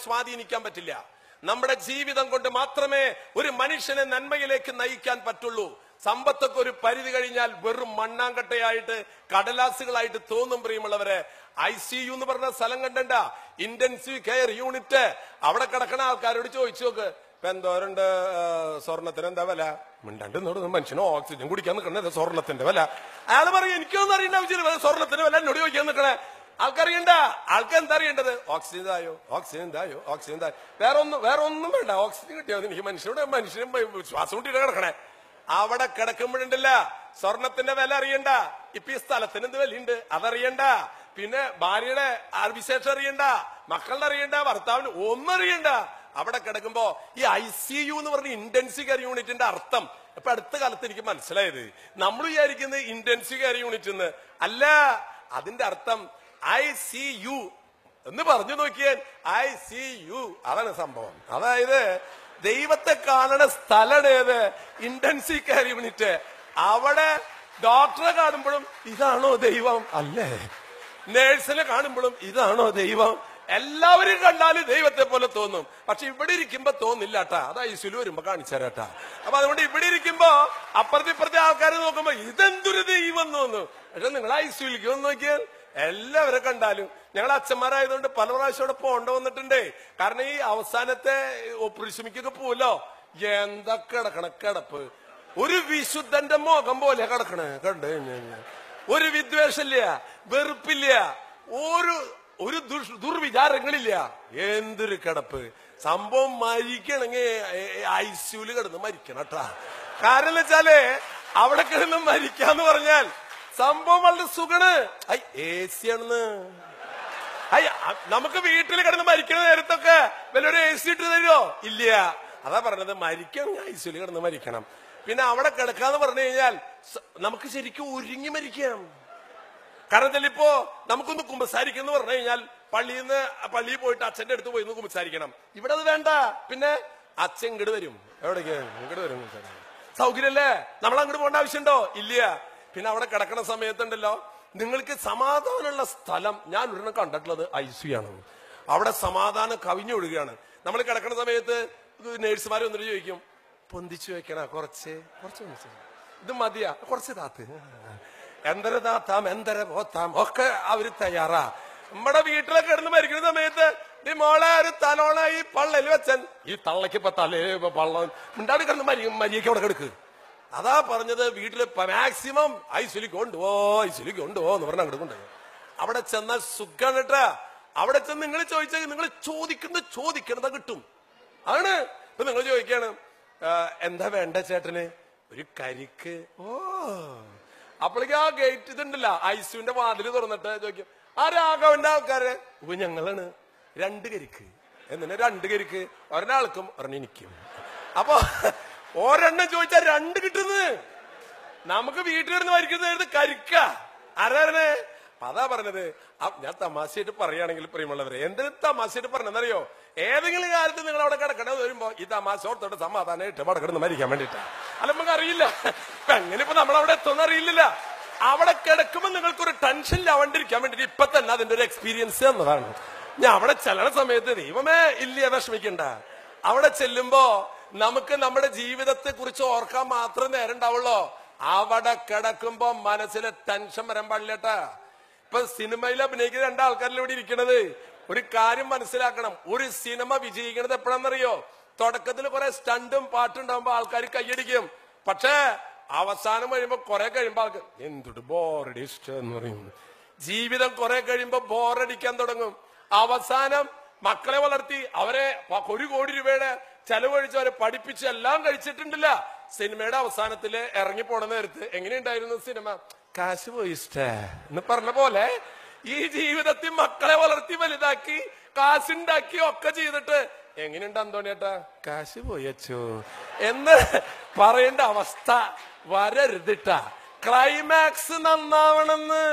സ്വാധീനിക്കാൻ പറ്റില്ല നമ്മുടെ ജീവിതം കൊണ്ട് മാത്രമേ ഒരു മനുഷ്യനെ നന്മയിലേക്ക് നയിക്കാൻ പറ്റുള്ളൂ സമ്പത്തൊക്കെ ഒരു പരിധി കഴിഞ്ഞാൽ വെറും മണ്ണാങ്കട്ടയായിട്ട് കടലാസുകളായിട്ട് തോന്നും പ്രിയമുള്ളവരെ ഐ സി യു എന്ന് പറഞ്ഞ സ്ഥലം കണ്ടണ്ട ഇന്റൻസീവ് കെയർ യൂണിറ്റ് അവിടെ കിടക്കണ ആൾക്കാരോട് ചോദിച്ചു നോക്ക് ഇപ്പൊ എന്തോരുണ്ട് ആ, സ്വർണത്തിന് എന്താ വില മിണ്ടാണ്ട് എന്നോട് മനുഷ്യന് ഓക്സിജൻ കുടിക്കാൻ നിൽക്കുന്നത് സ്വർണത്തിന്റെ വില അയാൾ പറയും എനിക്കൊന്നും അറിയേണ്ട ആവശ്യമില്ല സ്വർണത്തിന്റെ വില എന്നോട് ചോദിക്കാൻ നിൽക്കണേ ആൾക്കറിയണ്ട ആൾക്ക് എന്താ അറിയേണ്ടത് ഓക്സിജൻ തായോ ഓക്സിജൻ തായോ ഓക്സിജൻ തായോ വേറെ ഒന്നും വേറെ ഒന്നും വേണ്ട ഓക്സിജൻ കിട്ടിയാൽ മതി. എനിക്ക് മനുഷ്യരുടെ മനുഷ്യനും ശ്വാസം മുട്ടിട്ട് കിടക്കണേ അവിടെ കിടക്കുമ്പോഴുണ്ടല്ല സ്വർണത്തിന്റെ വില അറിയണ്ട ഇപ്പൊ ഈ സ്ഥലത്തിന് എന്ത് വിലയുണ്ട് അതറിയണ്ട പിന്നെ ഭാര്യയുടെ ആ വിശേഷം അറിയണ്ട മക്കളുടെ അറിയണ്ട ഭർത്താവിന് ഒന്നും അറിയണ്ട അവിടെ കിടക്കുമ്പോ ഈ ഐ സി യു എന്ന് പറഞ്ഞ ഇന്റൻസീവ് കെയർ യൂണിറ്റിന്റെ അർത്ഥം ഇപ്പൊ അടുത്ത കാലത്ത് എനിക്ക് മനസ്സിലായത് നമ്മൾ വിചാരിക്കുന്നത് ഇന്റൻസീവ് കെയർ യൂണിറ്റ് എന്ന് അല്ല അതിന്റെ അർത്ഥം ഐ സി യു എന്ന് പറഞ്ഞു നോക്കിയാൽ ഐ സി യു അതാണ് സംഭവം അതായത് ദൈവത്തെ കാണണ സ്ഥലമാണ് ഏത് ഇന്റൻസീവ് കെയർ യൂണിറ്റ് അവിടെ ഡോക്ടറെ കാണുമ്പോഴും ഇതാണോ ദൈവം അല്ലേ നേഴ്സിനെ കാണുമ്പോഴും ഇതാണോ ദൈവം എല്ലാവരും കണ്ടാലും ദൈവത്തെ പോലെ തോന്നും പക്ഷെ ഇവിടെ ഇരിക്കുമ്പോ തോന്നില്ല കേട്ടാ അത് ഐശ്വര്യ വരുമ്പോ കാണിച്ചു തരാട്ടാ അപ്പൊ അതുകൊണ്ട് ഇവിടെ ഇരിക്കുമ്പോ അപ്പുറത്തെ ഇപ്പുറത്തെ ആൾക്കാരെ നോക്കുമ്പോ ഇതെന്തൊരു ദൈവം എന്ന് തോന്നും പക്ഷെ നിങ്ങൾ ഐശ്വര്യക്ക് ഒന്ന് നോക്കിയാൽ എല്ലാവരെ കണ്ടാലും ഞങ്ങൾ അച്ഛന്മാരായതുകൊണ്ട് പല പ്രാവശ്യം അവിടെ പോണ്ട വന്നിട്ടുണ്ടേ കാരണം ഈ അവസാനത്തെ ഒപ്പുരിശമിക്കൊക്കെ പോവല്ലോ എന്താ കിടക്കണ കിടപ്പ് ഒരു വിശുദ്ധന്റെ മുഖം പോലെ കിടക്കണേ കണ്ടു കഴിഞ്ഞാൽ ഒരു വിദ്വേഷമില്ല വെറുപ്പില്ല ഒരു ഒരു ദുഷ്- ദുർവിചാരങ്ങളില്ല എന്തൊരു കിടപ്പ് സംഭവം മരിക്കണമെങ്കിൽ ഐസ്യൂല് കിടന്ന് മരിക്കണം കേട്ടാ കാരണം എന്ന് വെച്ചാല് അവിടെ കിടന്ന് മരിക്കാന്ന് പറഞ്ഞാൽ സംഭവം വളരെ സുഖണ് ഐ എ സി ആണെന്ന് അയ്യ നമുക്ക് വീട്ടിൽ കിടന്ന് മരിക്കണ നേരത്തൊക്കെ വല്ലൊരു എ സി ഇട്ട് തരുമോ ഇല്ല അതാ പറഞ്ഞത് മരിക്കണം ഐസിയിൽ കിടന്ന് മരിക്കണം പിന്നെ അവിടെ കിടക്കാന്ന് പറഞ്ഞു കഴിഞ്ഞാൽ സ- നമുക്ക് ശരിക്കും ഒരുങ്ങി മരിക്കാം കാരണം വെച്ചാൽ ഇപ്പോ നമുക്കൊന്ന് കുമ്പസാരിക്കണം എന്ന് പറഞ്ഞു കഴിഞ്ഞാൽ പള്ളിയിൽ നിന്ന് പള്ളിയിൽ പോയിട്ട് അച്ഛന്റെ അടുത്ത് പോയി ഒന്ന് കുമ്പസാരിക്കണം ഇവിടെ അത് വേണ്ട പിന്നെ അച്ഛൻ ഇങ്ങോട്ട് വരും എവിടേക്ക് ഇങ്ങോട്ട് വരും കുമ്പസാരിക്കാൻ. സൗകര്യമല്ലേ നമ്മൾ അങ്ങോട്ട് പോകേണ്ട ആവശ്യമുണ്ടോ ഇല്ല പിന്നെ അവിടെ കിടക്കണ സമയത്തുണ്ടല്ലോ നിങ്ങൾക്ക് സമാധാനമുള്ള സ്ഥലം ഞാൻ ഒരെണ്ണം കണ്ടിട്ടുള്ളത് ഐ സി ആണ് അവിടെ സമാധാനം കവിഞ്ഞൊഴുകയാണ് നമ്മൾ കിടക്കുന്ന സമയത്ത് നേഴ്സുമാർ വന്നിട്ട് ചോദിക്കും പൊന്തിച്ചു വെക്കണ കുറച്ച് കുറച്ച് പൊന്തിച്ചു വെക്കണം. ഇത് മതിയാ കുറച്ച് താത്ത് എന്തര താത്താം എന്തര പോത്താം ഒക്കെ അവര് തയ്യാറാ നമ്മുടെ വീട്ടിലൊക്കെ കിടന്ന് മരിക്കുന്ന സമയത്ത് ഈ മോളെ ഒരു തലോണ ഈ പള്ളയിൽ വെച്ചൻ ഈ തള്ളക്ക് ഇപ്പൊ തലേ പള്ള മിണ്ടാടി കിടന്ന് മരി മരിയൊക്കെ അവിടെ കിടക്ക് അതാ പറഞ്ഞത് വീട്ടില് മാക്സിമം ഐശ്വലി കൊണ്ടുപോ ഐശ്വലി കൊണ്ടുപോ എന്ന് പറഞ്ഞ അങ്ങോട്ട് കൊണ്ടുപോയി അവിടെ ചെന്നാൽ സുഖാണ് കേട്ടാ അവിടെ ചെന്ന് നിങ്ങൾ ചോദിച്ചാൽ നിങ്ങൾ ചോദിക്കുന്നത് ചോദിക്കണത് കിട്ടും ആണ് ഇപ്പൊ നിങ്ങൾ ചോദിക്കാണ് "ആ, എന്താ വേണ്ട ചേട്ടന് ഒരു കരിക്ക് ഓ അപ്പോഴേക്ക് ആ ഗേറ്റ് ഇതുണ്ടല്ല ഐസുവിന്റെ വാതില് തുറന്നിട്ട് ചോദിക്കും ആ രാഘവന്റെ ആൾക്കാര് ഇപ്പൊ ഞങ്ങളാണ് രണ്ട് കരിക്ക് എന്നിട്ട് രണ്ട് കരിക്ക് ഒരെണ്ണാൾക്കും ഒരെണ്ണം എനിക്കും അപ്പൊ ഒരെണ്ണം ചോദിച്ചാൽ രണ്ട് കിട്ടുന്നത് നമുക്ക് വീട്ടിലിരുന്ന് മരിക്കുന്നത് കരിക്ക ആരാണ് അപ്പൊ അതാ പറഞ്ഞത് ആ, ഞാൻ തമാശയായിട്ട് പറയുകയാണെങ്കിൽ പ്രിയമുള്ളവരെ എന്തിനു തമാശയായിട്ട് പറഞ്ഞെന്നറിയോ ഏതെങ്കിലും കാലത്ത് നിങ്ങൾ അവിടെ കിടക്കണത് വരുമ്പോ ഈ തമാശ ഓർത്തോട്ട് സമാധാനമായിട്ട് അവിടെ കിടന്ന് മരിക്കാൻ വേണ്ടിട്ടാ അല്ല നമുക്ക് അറിയില്ല ഇപ്പൊ എങ്ങനെ ഇപ്പൊ നമ്മൾ അവിടെ എത്തുമെന്ന് അറിയില്ല അവിടെ കിടക്കുമ്പോ നിങ്ങൾക്ക് ഒരു ടെൻഷൻ ഇല്ലാണ്ടിരിക്കാൻ വേണ്ടിട്ട് ഇപ്പൊ തന്നെ അതിന്റെ ഒരു എക്സ്പീരിയൻസ് എന്നതാണ് ഞാൻ അവിടെ ചെല്ലണ സമയത്ത് ദൈവമേ ഇല്ല വിഷമിക്കണ്ട അവിടെ ചെല്ലുമ്പോ നമുക്ക് നമ്മുടെ ജീവിതത്തെ കുറിച്ച് ഓർക്കാൻ മാത്രം നേരം ഉണ്ടാവുള്ളൂ അവിടെ കിടക്കുമ്പോ മനസ്സിന് ടെൻഷൻ വരാൻ പാടില്ലട്ടാ ഇപ്പൊ സിനിമയിൽ അഭിനയിക്കുന്ന രണ്ടാൾക്കാരിൽ ഇവിടെ ഇരിക്കണത് ഒരു കാര്യം മനസ്സിലാക്കണം ഒരു സിനിമ വിജയിക്കണത് എപ്പോഴാണെന്നറിയോ തുടക്കത്തിൽ കുറെ സ്റ്റണ്ടും പാട്ടും ഉണ്ടാകുമ്പോ ആൾക്കാർ കൈയടിക്കും പക്ഷേ അവസാനം കഴിയുമ്പോ കുറെ കഴിയുമ്പോ ആൾക്ക് എന്തൊരു ബോറടി ഇഷ്ടം എന്ന് പറയും ജീവിതം കുറെ കഴിയുമ്പോ ബോറടിക്കാൻ തുടങ്ങും അവസാനം മക്കളെ വളർത്തി അവരെ പ- ഒരു കോടി രൂപയുടെ ചെലവഴിച്ച് അവരെ പഠിപ്പിച്ച് എല്ലാം കഴിച്ചിട്ടുണ്ടില്ല സിനിമയുടെ അവസാനത്തില് ഇറങ്ങി പോണ നേരത്ത് എങ്ങനെയുണ്ടായിരുന്നു സിനിമ കാശ് പോയി ഇഷ്ടേ എന്ന് പറഞ്ഞ പോലെ ഈ ജീവിതത്തിൽ മക്കളെ വളർത്തി വലുതാക്കി കാശുണ്ടാക്കി ഒക്കെ ചെയ്തിട്ട് എങ്ങനെയുണ്ട് അന്തോണിയേട്ടാ കാശ് പോയി അച്ചോ എന്ന് പറയേണ്ട അവസ്ഥ വരരുതിട്ട ക്ലൈമാക്സ് നന്നാവണമെന്ന്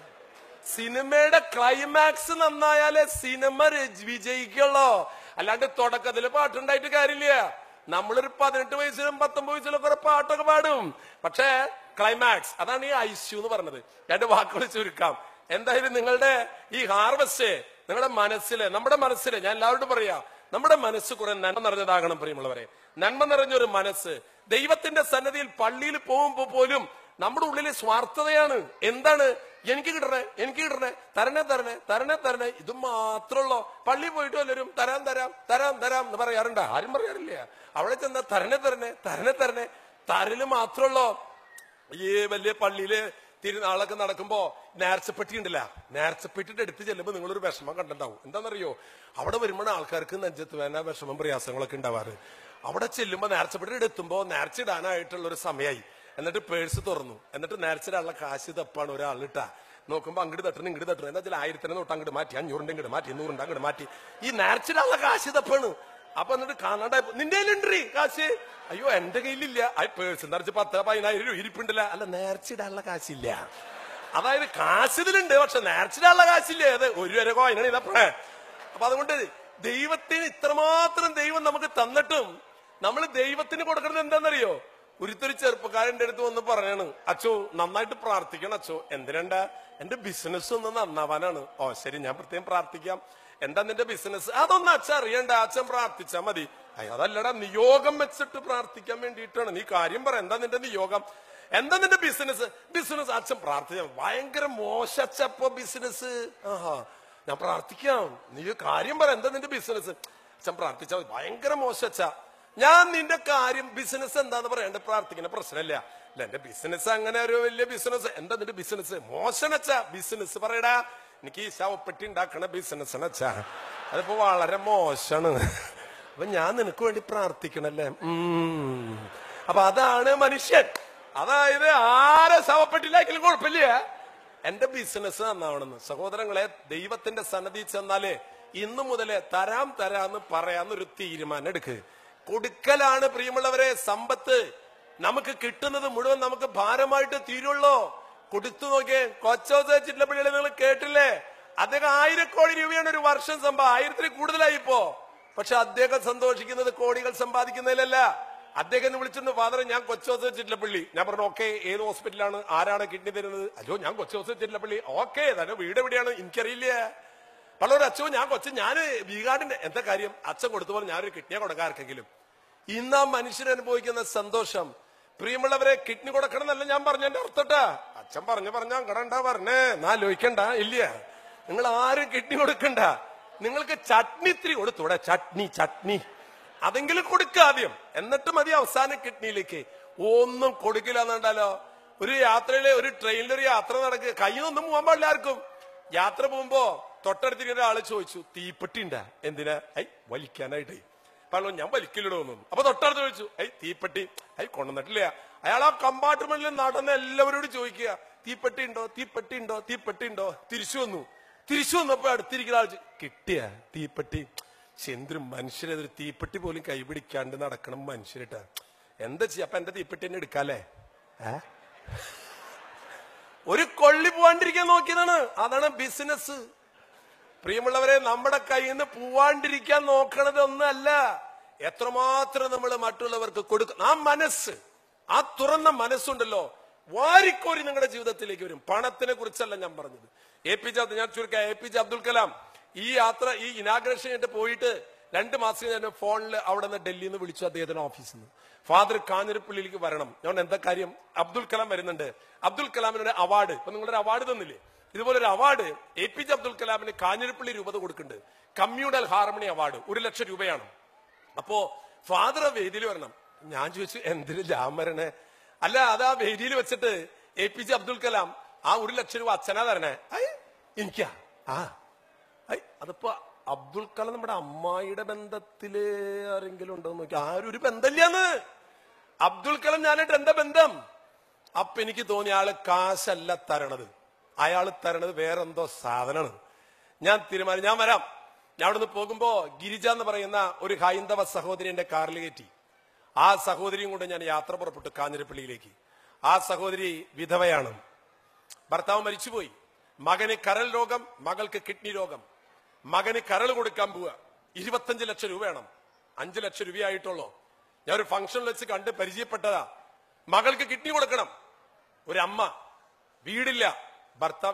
സിനിമയുടെ ക്ലൈമാക്സ് നന്നായാലേ സിനിമ രച- വിജയിക്കുള്ളൂ അല്ലാണ്ട് തുടക്കത്തില് പാട്ടുണ്ടായിട്ട് കാര്യമില്ല നമ്മളൊരു പതിനെട്ട് വയസ്സിലും പത്തൊമ്പത് വയസ്സിലും കുറെ പാട്ടൊക്കെ പാടും പക്ഷേ ക്ലൈമാക്സ് അതാണ് ഈ ഐസ്യു എന്ന് പറഞ്ഞത് രണ്ട് വാക്കുകൾ ചുരുക്കാം എന്തായാലും നിങ്ങളുടെ ഈ ഹാർവസ്റ്റ് നിങ്ങളുടെ മനസ്സില് നമ്മുടെ മനസ്സില് ഞാൻ എല്ലാവരോടും പറയാ നമ്മുടെ മനസ്സ് കുറെ നന്മ നിറഞ്ഞതാകണം പ്രിയമുള്ളവരെ നന്മ നിറഞ്ഞൊരു മനസ്സ് ദൈവത്തിന്റെ സന്നദ്ധിയിൽ പള്ളിയിൽ പോകുമ്പോ പോലും നമ്മുടെ ഉള്ളിലെ സ്വാർത്ഥതയാണ് എന്താണ് എനിക്ക് കിട്ടണേ എനിക്ക് കിട്ടണേ തരണേ തരണേ തരണേ തരണേ ഇത് മാത്രമുള്ളോ പള്ളി പോയിട്ട് വല്ലവരും തരാം തരാം തരാം തരാം എന്ന് പറയാറുണ്ട് ആരും പറയാറില്ല അവിടെ ചെന്നാ തരണേ തരണേ തരണേ തരണേ തരല് മാത്രമുള്ളോ ഈ വലിയ പള്ളിയില് തിരുനാളൊക്കെ നടക്കുമ്പോ നേർച്ചപ്പെട്ടി ഉണ്ടല്ല നേർച്ചപ്പെട്ടിട്ട് എടുത്ത് ചെല്ലുമ്പോ നിങ്ങളൊരു വിഷമം കണ്ടിട്ടുണ്ടാവും എന്താണെന്നറിയോ അവിടെ വരുമ്പോൾ ആൾക്കാർക്ക് നെഞ്ചത്ത് വേന വിഷമം പ്രയാസങ്ങളൊക്കെ ഉണ്ടാവാറ് അവിടെ ചെല്ലുമ്പോ നേർച്ചപ്പെട്ടി എടുത്തുമ്പോ നേർച്ചിടാനായിട്ടുള്ള ഒരു സമയമായി എന്നിട്ട് പേഴ്സ് തുറന്നു എന്നിട്ട് നേർച്ചിടാനുള്ള കാശ് തപ്പാണ് ഒരാളിട്ടാ നോക്കുമ്പോ അങ്ങോട്ട് തട്ടണം ഇങ്ങോട്ട് തട്ടണം എന്താ വെച്ചാൽ ആയിരത്തിന് തൊട്ട് അങ്ങോട്ട് മാറ്റി അഞ്ഞൂറിന്റെ ഇങ്ങോട്ട് മാറ്റി നൂറിന്റെ അങ്ങോട്ട് മാറ്റി ഈ നേർച്ചിടാനുള്ള കാശ് തപ്പാണ് അപ്പൊ എന്നിട്ട് കാണാണ്ട നിന്റെ കയ്യിലുണ്ട് കാശ് അയ്യോ എന്റെ കയ്യിലില്ല ആ പേഴ്സ് നിറച്ച് പത്ത് പതിനായിരം രൂപ ഇരിപ്പുണ്ടല്ല അല്ല നേർച്ചിടാനുള്ള കാശില്ല അതായത് കാശ് ഇതിലുണ്ട് പക്ഷെ നേർച്ചിടാനുള്ള കാശില്ല അത് ഒരു വരെ കോയിനാണ് ഇതപ്പഴേ അപ്പൊ അതുകൊണ്ട് ദൈവത്തിന് ഇത്രമാത്രം ദൈവം നമുക്ക് തന്നിട്ടും നമ്മൾ ദൈവത്തിന് കൊടുക്കുന്നത് എന്താണെന്നറിയോ ഒരുത്തൊരു ചെറുപ്പക്കാരന്റെ അടുത്ത് വന്ന് പറയാണ് അച്ചോ നന്നായിട്ട് പ്രാർത്ഥിക്കണം അച്ചോ എന്തിനണ്ട എന്റെ ബിസിനസ് ഒന്ന് നന്നാവാനാണ് ഓ ശരി ഞാൻ പ്രത്യേകം പ്രാർത്ഥിക്കാം എന്താ നിന്റെ ബിസിനസ് അതൊന്നും അച്ഛൻ അറിയണ്ട അച്ഛൻ പ്രാർത്ഥിച്ചാ മതി അയ്യോ അതല്ലടാ നിയോഗം വെച്ചിട്ട് പ്രാർത്ഥിക്കാൻ വേണ്ടിയിട്ടാണ് നീ കാര്യം പറ എന്താ നിന്റെ നിയോഗം എന്താ നിന്റെ ബിസിനസ് ബിസിനസ് അച്ഛൻ പ്രാർത്ഥിച്ച ഭയങ്കര മോശച്ചപ്പോ ബിസിനസ് ആഹാ ഞാൻ പ്രാർത്ഥിക്കാം നീ കാര്യം പറ എന്താ നിന്റെ ബിസിനസ് അച്ഛൻ പ്രാർത്ഥിച്ചാ മതി. ഭയങ്കര മോശച്ച ഞാൻ നിന്റെ കാര്യം ബിസിനസ് എന്താന്ന് പറയണ്ട പ്രാർത്ഥിക്കുന്ന പ്രശ്നമില്ല അല്ല എന്റെ ബിസിനസ് അങ്ങനെ ഒരു വലിയ ബിസിനസ് എന്താ നിന്റെ ബിസിനസ് മോശനച്ച ബിസിനസ് പറയടാ എനിക്ക് ഈ ശവപ്പെട്ടി ഉണ്ടാക്കണ ബിസിനസ് അച്ഛാ അതിപ്പോ വളരെ മോശാണ് അപ്പൊ ഞാൻ നിനക്ക് വേണ്ടി പ്രാർത്ഥിക്കണല്ലേ ഉം. അപ്പൊ അതാണ് മനുഷ്യൻ അതായത് ആരെ ശവപ്പെട്ടില്ലാക്കലും കുഴപ്പമില്ല എന്റെ ബിസിനസ് നന്നാവണമെന്ന് സഹോദരങ്ങളെ ദൈവത്തിന്റെ സന്നദ്ധി ചെന്നാലേ ഇന്നു മുതലേ തരാം തരാന്ന് പറയാന്നൊരു തീരുമാനം എടുക്ക് കൊടുക്കലാണ് പ്രിയമുള്ളവരെ സമ്പത്ത് നമുക്ക് കിട്ടുന്നത് മുഴുവൻ നമുക്ക് ഭാരമായിട്ട് തീരുള്ളൂ കൊടുത്തു നോക്കിയേ കൊച്ചോസ് ചിറ്റപ്പള്ളിയിൽ നിങ്ങൾ കേട്ടില്ലേ അദ്ദേഹം ആയിരക്കോടി രൂപയാണ് ഒരു വർഷം സമ്പാ ആയിരത്തിൽ കൂടുതലായി ഇപ്പോ പക്ഷെ അദ്ദേഹം സന്തോഷിക്കുന്നത് കോടികൾ സമ്പാദിക്കുന്നതിലല്ല അദ്ദേഹം വിളിച്ചെന്ന് ഫാദർ ഞാൻ കൊച്ചോസ് ചിറ്റലപ്പള്ളി ഞാൻ പറഞ്ഞു ഓക്കെ ഏത് ഹോസ്പിറ്റലാണ് ആരാണ് കിഡ്നി തരുന്നത് അയ്യോ ഞാൻ കൊച്ചോസ് ചിറ്റലപ്പള്ളി ഓക്കെ തന്നെ വീട് എവിടെയാണ് എനിക്കറിയില്ല പലരും അച്ഛൻ ഞാൻ കൊച്ചു ഞാൻ വീഗാടിന്റെ എന്താ കാര്യം അച്ഛൻ കൊടുത്തപോലെ ഞാനൊരു കിഡ്നിയെ കൊടുക്കാം ആർക്കെങ്കിലും ഇന്ന് ആ മനുഷ്യൻ അനുഭവിക്കുന്ന സന്തോഷം പ്രിയമുള്ളവരെ കിഡ്നി കൊടുക്കണം എന്നല്ല ഞാൻ പറഞ്ഞ എന്റെ അർത്ഥട്ടാ അച്ഛൻ പറഞ്ഞു പറഞ്ഞ അങ്ങടണ്ടാ പറഞ്ഞേ നാ ലോഹിക്കണ്ട ഇല്ല നിങ്ങൾ ആരും കിഡ്നി കൊടുക്കണ്ട നിങ്ങൾക്ക് ചട്നി ഇത്തിരി കൊടുത്തൂടെ ചട്നി ചട്നി അതെങ്കിലും കൊടുക്കുക ആദ്യം എന്നിട്ട് മതി അവസാന കിഡ്നിയിലേക്ക് ഒന്നും കൊടുക്കില്ല എന്നുണ്ടല്ലോ ഒരു യാത്രയിലെ ഒരു ട്രെയിനിൽ ഒരു യാത്ര നടക്കുക കയ്യൊന്നും പോകാൻ പാടില്ല ആർക്കും യാത്ര പോകുമ്പോ തൊട്ടടുത്തിരിക്കുന്ന ഒരാള് ചോദിച്ചു തീപ്പെട്ടി ഉണ്ടാ എന്തിനാ ഐ വലിക്കാനായിട്ട് പറഞ്ഞു ഞാൻ വലിക്കില്ലടോ ഒന്നും അപ്പൊ തൊട്ടടുത്ത് ചോദിച്ചു ഐ തീപ്പെട്ടി ഐ കൊണ്ടുവന്നിട്ടില്ല അയാൾ ആ കമ്പാർട്ട്മെന്റിൽ നടന്ന എല്ലാവരോടും ചോദിക്കുക തീപ്പെട്ടി ഉണ്ടോ തീപ്പെട്ടി ഉണ്ടോ തീപ്പെട്ടി ഉണ്ടോ തിരിച്ചു വന്നു തിരിച്ചു വന്നപ്പോ അടുത്തിരിക്കുന്ന ആൾ ചോ- കിട്ടിയ തീപ്പെട്ടി പക്ഷെ എന്തൊരു മനുഷ്യരതൊരു തീപ്പെട്ടി പോലും കൈപിടിക്കാണ്ട് നടക്കണം മനുഷ്യരിട്ട എന്താ ചെയ്യാ അപ്പൊ എന്റെ തീപ്പെട്ടി തന്നെ എടുക്കാല്ലേ ഏ ഒരു കൊള്ളി പോവാണ്ടിരിക്കാൻ നോക്കിയതാണ് അതാണ് ബിസിനസ് പ്രിയമുള്ളവരെ നമ്മുടെ കയ്യിൽ നിന്ന് പോവാണ്ടിരിക്കാൻ നോക്കണത് ഒന്നല്ല എത്രമാത്രം നമ്മൾ മറ്റുള്ളവർക്ക് കൊടുക്കും ആ മനസ്സ് ആ തുറന്ന മനസ്സുണ്ടല്ലോ വാരിക്കോരി നിങ്ങളുടെ ജീവിതത്തിലേക്ക് വരും പണത്തിനെ കുറിച്ചല്ല ഞാൻ പറഞ്ഞത് എ പി ജെ അബ്ദുൽ- ഞാൻ ചുരുക്കാം A P J Abdul Kalam ഈ യാത്ര ഈ ഇനാഗ്രേഷൻ ആയിട്ട് പോയിട്ട് രണ്ട് മാസം ഞാൻ ഫോണിൽ അവിടെ നിന്ന് ഡൽഹിയിൽ നിന്ന് വിളിച്ചു അദ്ദേഹത്തിന്റെ ഓഫീസിൽ നിന്ന് ഫാദർ കാഞ്ഞിരപ്പള്ളിയിലേക്ക് വരണം ഞാൻ എന്താ കാര്യം അബ്ദുൽ കലാം വരുന്നുണ്ട് അബ്ദുൽ കലാമിന് ഒരു അവാർഡ് ഇപ്പൊ നിങ്ങളൊരു അവാർഡ് തന്നില്ലേ ഇതുപോലെ ഒരു award A P J Abdul കലാമിന് കാഞ്ഞിരപ്പള്ളി രൂപത കൊടുക്കുന്നുണ്ട് കമ്മ്യൂണൽ ഹാർമണി അവാർഡ് ഒരു ലക്ഷം രൂപയാണ് അപ്പോ ഫാദർ ആ വേദിയിൽ വരണം ഞാൻ ചോദിച്ചു എന്തിന് ഞാൻ വരണേ അല്ല അത് ആ വേദിയിൽ വെച്ചിട്ട് A P J Abdul Kalam ആ ഒരു ലക്ഷം രൂപ അച്ഛനാ തരണേ ഐ എനിക്കാ ആ ഐ അതിപ്പോ അബ്ദുൽ കലാം നമ്മുടെ അമ്മായിയുടെ ബന്ധത്തില് ആരെങ്കിലും ഉണ്ടോ നോക്കി ആരും ഒരു ബന്ധമില്ലാന്ന് അബ്ദുൽ കലാം ഞാനായിട്ട് എന്താ ബന്ധം അപ്പൊ എനിക്ക് തോന്നി ആള് കാശല്ല തരണത് അയാൾ തരണത് വേറെന്തോ സാധനമാണ് ഞാൻ തീരുമാനം ഞാൻ വരാം ഞാൻ അവിടുന്ന് പോകുമ്പോ ഗിരിജ എന്ന് പറയുന്ന ഒരു ഹൈന്ദവ സഹോദരി എന്റെ കാറിൽ കയറ്റി ആ സഹോദരിയും കൊണ്ട് ഞാൻ യാത്ര പുറപ്പെട്ടു കാഞ്ഞിരപ്പള്ളിയിലേക്ക് ആ സഹോദരി വിധവയാണ് ഭർത്താവ് മരിച്ചുപോയി മകന് കരൾ രോഗം മകൾക്ക് കിഡ്നി രോഗം മകന് കരൾ കൊടുക്കാൻ പോവുക ഇരുപത്തഞ്ച് ലക്ഷം രൂപ വേണം അഞ്ചു ലക്ഷം രൂപയായിട്ടുള്ളൂ ഞാൻ ഒരു ഫംഗ്ഷനിൽ വെച്ച് കണ്ട് പരിചയപ്പെട്ടതാ മകൾക്ക് കിഡ്നി കൊടുക്കണം ഒരമ്മ വീടില്ല ഭർത്താവില്ല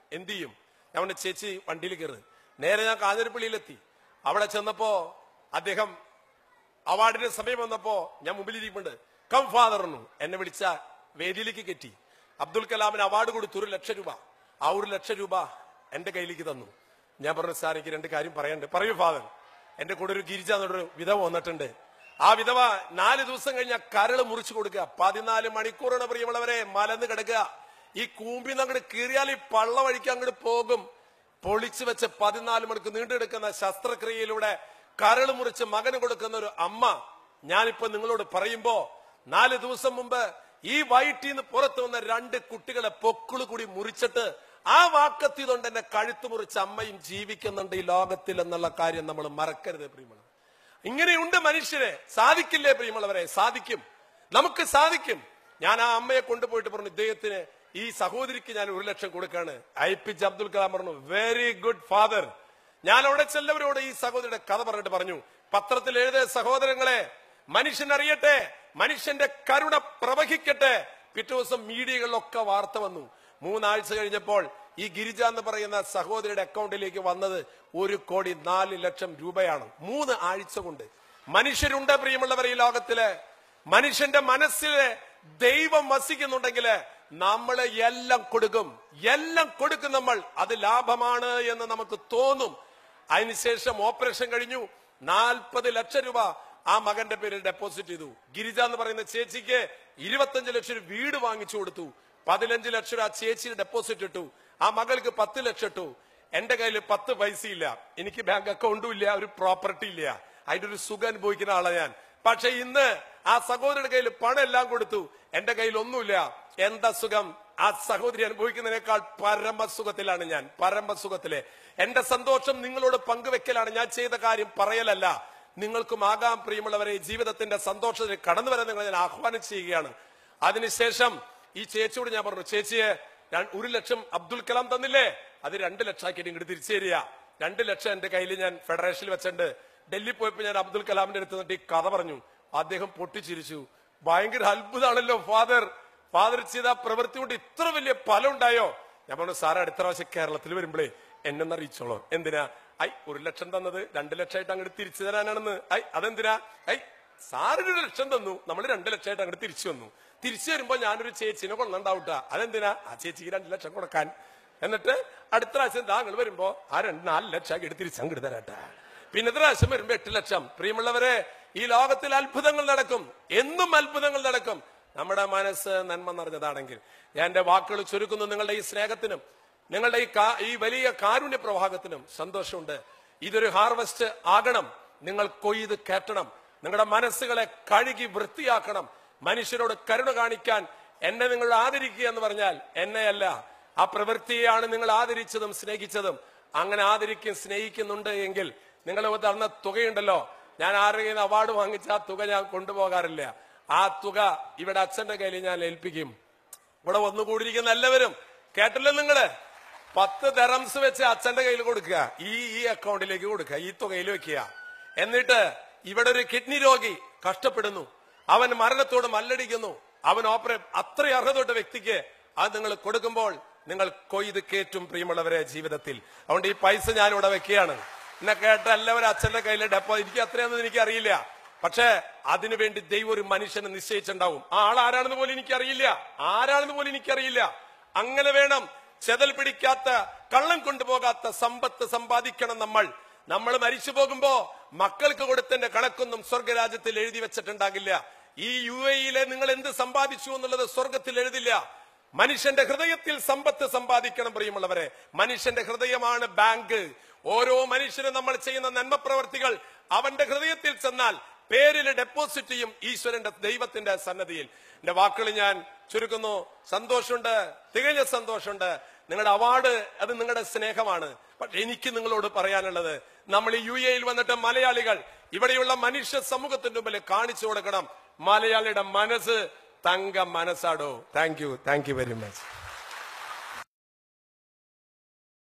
എന്ത് ചെയ്യും ഞാൻ പറഞ്ഞു, ചേച്ചി വണ്ടിയിൽ കയറ് നേരെ ഞാൻ കാഞ്ഞിരപ്പള്ളിയിലെത്തി അവിടെ ചെന്നപ്പോ അദ്ദേഹം അവാർഡിന്റെ സമയം വന്നപ്പോ ഞാൻ മുമ്പിലിരിപ്പുണ്ട് കം ഫാദർ എന്നു എന്നെ വിളിച്ച വേദിയിലേക്ക് കെറ്റി അബ്ദുൽ കലാമിന് അവാർഡ് കൊടുത്തു ഒരു ലക്ഷം രൂപ ആ ഒരു ലക്ഷം രൂപ എന്റെ കയ്യിലേക്ക് തന്നു ഞാൻ പറഞ്ഞു സാർ എനിക്ക് രണ്ട് കാര്യം പറയാനുണ്ട് പറയൂ ഫാദർ എന്റെ കൂടെ ഒരു ഗിരിജ എന്നൊരു വിധവ വന്നിട്ടുണ്ട് ആ വിധവ നാല് ദിവസം കഴിഞ്ഞ കരള് മുറിച്ചു കൊടുക്കുക പതിനാല് മണിക്കൂറാണ് പ്രിയമുള്ളവരെ മലന്ന് കിടക്കുക ഈ കൂമ്പിന്ന് അങ്ങോട്ട് കീറിയാൽ ഈ പള്ള വഴിക്ക് അങ്ങോട്ട് പോകും പൊളിച്ചു വെച്ച് പതിനാല് മണിക്ക് നീണ്ടെടുക്കുന്ന ശസ്ത്രക്രിയയിലൂടെ കരൾ മുറിച്ച് മകന് കൊടുക്കുന്ന ഒരു അമ്മ ഞാനിപ്പോ നിങ്ങളോട് പറയുമ്പോ നാല് ദിവസം മുമ്പ് ഈ വയറ്റിൽ നിന്ന് പുറത്തു വന്ന രണ്ട് കുട്ടികളെ പൊക്കിള് കൂടി മുറിച്ചിട്ട് ആ വാക്കത്തിയതുകൊണ്ട് എന്നെ കഴുത്ത് മുറിച്ച അമ്മയും ജീവിക്കുന്നുണ്ട് ഈ ലോകത്തിൽ എന്നുള്ള കാര്യം നമ്മൾ മറക്കരുത് പ്രിയമുള്ള ഇങ്ങനെയുണ്ട് മനുഷ്യരെ സാധിക്കില്ലേ പ്രിയമുള്ളവരെ സാധിക്കും നമുക്ക് സാധിക്കും ഞാൻ ആ അമ്മയെ കൊണ്ടുപോയിട്ട് പറഞ്ഞു ഇദ്ദേഹത്തിന് ഈ സഹോദരിക്ക് ഞാൻ ഒരു ലക്ഷം കൊടുക്കാണ് A P J Abdul Kalam പറഞ്ഞു വെരി ഗുഡ് ഫാദർ ഞാൻ അവിടെ ചെല്ലവരോട് ഈ സഹോദരിയുടെ കഥ പറഞ്ഞിട്ട് പറഞ്ഞു പത്രത്തിൽ എഴുതിയ സഹോദരങ്ങളെ മനുഷ്യൻ അറിയട്ടെ മനുഷ്യന്റെ കരുണ പ്രവഹിക്കട്ടെ പിറ്റേ ദിവസം മീഡിയകളിലൊക്കെ വാർത്ത വന്നു മൂന്നാഴ്ച കഴിഞ്ഞപ്പോൾ ഈ ഗിരിജ എന്ന് പറയുന്ന സഹോദരിയുടെ അക്കൗണ്ടിലേക്ക് വന്നത് ഒരു കോടി നാല് ലക്ഷം രൂപയാണ് മൂന്ന് ആഴ്ച കൊണ്ട് മനുഷ്യരുണ്ട് പ്രിയമുള്ളവർ ഈ ലോകത്തില് മനുഷ്യന്റെ മനസ്സില് ദൈവം വസിക്കുന്നുണ്ടെങ്കിൽ നമ്മളെ എല്ലാം കൊടുക്കും എല്ലാം കൊടുക്കും നമ്മൾ അത് ലാഭമാണ് എന്ന് നമുക്ക് തോന്നും അതിനുശേഷം ഓപ്പറേഷൻ കഴിഞ്ഞു നാൽപ്പത് ലക്ഷം രൂപ ആ മകന്റെ പേരിൽ ഡെപ്പോസിറ്റ് ചെയ്തു ഗിരിജ എന്ന് പറയുന്ന ചേച്ചിക്ക് ഇരുപത്തഞ്ച് ലക്ഷം രൂപ വീട് വാങ്ങിച്ചു കൊടുത്തു പതിനഞ്ച് ലക്ഷം രൂപ ആ ചേച്ചിയുടെ ഡെപ്പോസിറ്റ് ഇട്ടു ആ മകൾക്ക് പത്ത് ലക്ഷം ഇട്ടു എന്റെ കയ്യിൽ പത്ത് പൈസ ഇല്ല എനിക്ക് ബാങ്ക് അക്കൗണ്ടും ഇല്ല ഒരു പ്രോപ്പർട്ടി ഇല്ല അതിന്റെ ഒരു സുഖം അനുഭവിക്കുന്ന ആളാ ഞാൻ പക്ഷെ ഇന്ന് ആ സഹോദരിയുടെ കയ്യിൽ പണം എല്ലാം കൊടുത്തു എന്റെ കയ്യിൽ ഒന്നുമില്ല എന്താ സുഖം ആ സഹോദരി അനുഭവിക്കുന്നതിനേക്കാൾ പരമസുഖത്തിലാണ് ഞാൻ പരമസുഖത്തിലെ എന്റെ സന്തോഷം നിങ്ങളോട് പങ്കുവെക്കലാണ് ഞാൻ ചെയ്ത കാര്യം പറയലല്ല നിങ്ങൾക്കും ആകാം പ്രിയമുള്ളവരെ ഈ ജീവിതത്തിന്റെ സന്തോഷത്തിൽ കടന്നു വരാൻ നിങ്ങൾ ഞാൻ ആഹ്വാനം ചെയ്യുകയാണ് അതിനുശേഷം ഈ ചേച്ചിയോട് ഞാൻ പറഞ്ഞു ചേച്ചിയെ ഞാൻ ഒരു ലക്ഷം അബ്ദുൽ കലാം തന്നില്ലേ അത് രണ്ട് ലക്ഷമാക്കിയിട്ട് ഇങ്ങോട്ട് തിരിച്ചു തരിക രണ്ട് ലക്ഷം എന്റെ കയ്യിൽ ഞാൻ ഫെഡറേഷനിൽ വെച്ചിട്ടുണ്ട് ഡൽഹി പോയപ്പോ ഞാൻ അബ്ദുൽ കലാമിന്റെ അടുത്ത് നിന്നിട്ട് ഈ കഥ പറഞ്ഞു അദ്ദേഹം പൊട്ടിച്ചിരിച്ചു ഭയങ്കര അത്ഭുതമാണല്ലോ ഫാദർ ഫാദർ ചെയ്ത ആ പ്രവൃത്തി കൊണ്ട് ഇത്ര വലിയ ഫലം ഉണ്ടായോ ഞാൻ പറഞ്ഞു സാറ് അടുത്ത പ്രാവശ്യം കേരളത്തിൽ വരുമ്പോഴേ എന്നെ അറിയിച്ചോളൂ എന്തിനാ ഐ ഒരു ലക്ഷം തന്നത് രണ്ട് ലക്ഷമായിട്ട് അങ്ങോട്ട് തിരിച്ചു തരാനാണെന്ന് ഐ അതെന്തിനാ ഐ സാറിന് ഒരു ലക്ഷം തന്നു നമ്മൾ രണ്ട് ലക്ഷമായിട്ട് അങ്ങോട്ട് തിരിച്ചു വന്നു തിരിച്ചു വരുമ്പോ ഞാനൊരു ചേച്ചിനെ കൊണ്ടുണ്ടാവട്ട അതെന്തിനാ ആ ചേച്ചിക്ക് രണ്ട് ലക്ഷം കൊടുക്കാൻ എന്നിട്ട് അടുത്ത പ്രാവശ്യം താങ്കൾ വരുമ്പോ ആ രണ്ട് നാല് ലക്ഷം ആക്കി തിരിച്ചു അങ്ങോട്ട് തരാട്ടാ പിന്നെ ഇത്ര പ്രാവശ്യം വരുമ്പോ എട്ട് ലക്ഷം പ്രിയമുള്ളവരെ ഈ ലോകത്തിൽ അത്ഭുതങ്ങൾ നടക്കും എന്നും അത്ഭുതങ്ങൾ നടക്കും നമ്മുടെ മനസ്സ് നന്മ നിറഞ്ഞതാണെങ്കിൽ ഞാൻ എന്റെ വാക്കുകൾ ചുരുക്കുന്നു നിങ്ങളുടെ ഈ സ്നേഹത്തിനും നിങ്ങളുടെ ഈ കാ- ഈ വലിയ കാരുണ്യ പ്രവാഹത്തിനും സന്തോഷമുണ്ട് ഇതൊരു ഹാർവസ്റ്റ് ആകണം നിങ്ങൾ കൊയ്ത് കയറ്റണം നിങ്ങളുടെ മനസ്സുകളെ കഴുകി വൃത്തിയാക്കണം മനുഷ്യരോട് കരുണ കാണിക്കാൻ എന്നെ നിങ്ങൾ ആദരിക്കുക എന്ന് പറഞ്ഞാൽ എന്നെയല്ല ആ പ്രവൃത്തിയെയാണ് നിങ്ങൾ ആദരിച്ചതും സ്നേഹിച്ചതും അങ്ങനെ ആദരിക്കും സ്നേഹിക്കുന്നുണ്ട് എങ്കിൽ നിങ്ങൾ തന്ന തുകയുണ്ടല്ലോ ഞാൻ ആരുടെയും അവാർഡ് വാങ്ങിച്ച ആ തുക ഞാൻ കൊണ്ടുപോകാറില്ല ആ തുക ഇവിടെ അച്ഛന്റെ കയ്യിൽ ഞാൻ ഏൽപ്പിക്കും ഇവിടെ വന്നുകൂടിയിരിക്കുന്ന എല്ലാവരും കേട്ടല്ലോ നിങ്ങള് പത്ത് ദറംസ് വെച്ച് അച്ഛന്റെ കയ്യിൽ കൊടുക്കുക ഈ ഈ അക്കൗണ്ടിലേക്ക് കൊടുക്കുക ഈ തുകയിൽ വെക്കുക എന്നിട്ട് ഇവിടെ ഒരു കിഡ്നി രോഗി കഷ്ടപ്പെടുന്നു അവൻ മരണത്തോട് മല്ലടിക്കുന്നു അവൻ ഓപ്പറേ അത്ര അർഹതോട്ട വ്യക്തിക്ക് അത് നിങ്ങൾ കൊടുക്കുമ്പോൾ നിങ്ങൾ കൊയ്ത് കയറ്റും പ്രിയമുള്ളവരെ ജീവിതത്തിൽ അതുകൊണ്ട് ഈ പൈസ ഞാൻ ഇവിടെ വെക്കുകയാണ് എന്നെ കേട്ട എല്ലാവരും അച്ഛന്റെ കയ്യിൽ ഡെപ്പോ എനിക്ക് അത്രയൊന്നും എനിക്ക് അറിയില്ല പക്ഷേ അതിനുവേണ്ടി ദൈവം ഒരു മനുഷ്യനെ നിശ്ചയിച്ചിട്ടുണ്ടാവും ആ ആൾ ആരാണെന്ന് പോലും എനിക്കറിയില്ല ആരാണെന്ന് പോലും എനിക്കറിയില്ല അങ്ങനെ വേണം ചെതൽ പിടിക്കാത്ത കള്ളം കൊണ്ടുപോകാത്ത സമ്പത്ത് സമ്പാദിക്കണം നമ്മൾ നമ്മൾ മരിച്ചു പോകുമ്പോ മക്കൾക്ക് കൊടുത്തതിന്റെ കണക്കൊന്നും സ്വർഗരാജ്യത്തിൽ എഴുതി വെച്ചിട്ടുണ്ടാകില്ല ഈ യു എയിലെ നിങ്ങൾ എന്ത് സമ്പാദിച്ചു എന്നുള്ളത് സ്വർഗത്തിൽ എഴുതില്ല മനുഷ്യന്റെ ഹൃദയത്തിൽ സമ്പത്ത് സമ്പാദിക്കണം പ്രിയമുള്ളവരെ മനുഷ്യന്റെ ഹൃദയമാണ് ബാങ്ക് ഓരോ മനുഷ്യനും നമ്മൾ ചെയ്യുന്ന നന്മ പ്രവർത്തികൾ അവന്റെ ഹൃദയത്തിൽ ചെന്നാൽ പേരിൽ ഡെപ്പോസിറ്റ് ചെയ്യും ഈശ്വരന്റെ ദൈവത്തിന്റെ സന്നദ്ധിയിൽ എന്റെ വാക്കുകൾ ഞാൻ ചുരുക്കുന്നു സന്തോഷമുണ്ട് തികഞ്ഞ സന്തോഷമുണ്ട് നിങ്ങളുടെ അവാർഡ് അത് നിങ്ങളുടെ സ്നേഹമാണ് പക്ഷെ എനിക്ക് നിങ്ങളോട് പറയാനുള്ളത് നമ്മൾ ഈ യു എയിൽ വന്നിട്ട് മലയാളികൾ ഇവിടെയുള്ള മനുഷ്യ സമൂഹത്തിന്റെ മുമ്പിൽ കാണിച്ചു കൊടുക്കണം മലയാളിയുടെ മനസ്സ് തങ്ക മനസ്സാടോ thank you thank you very much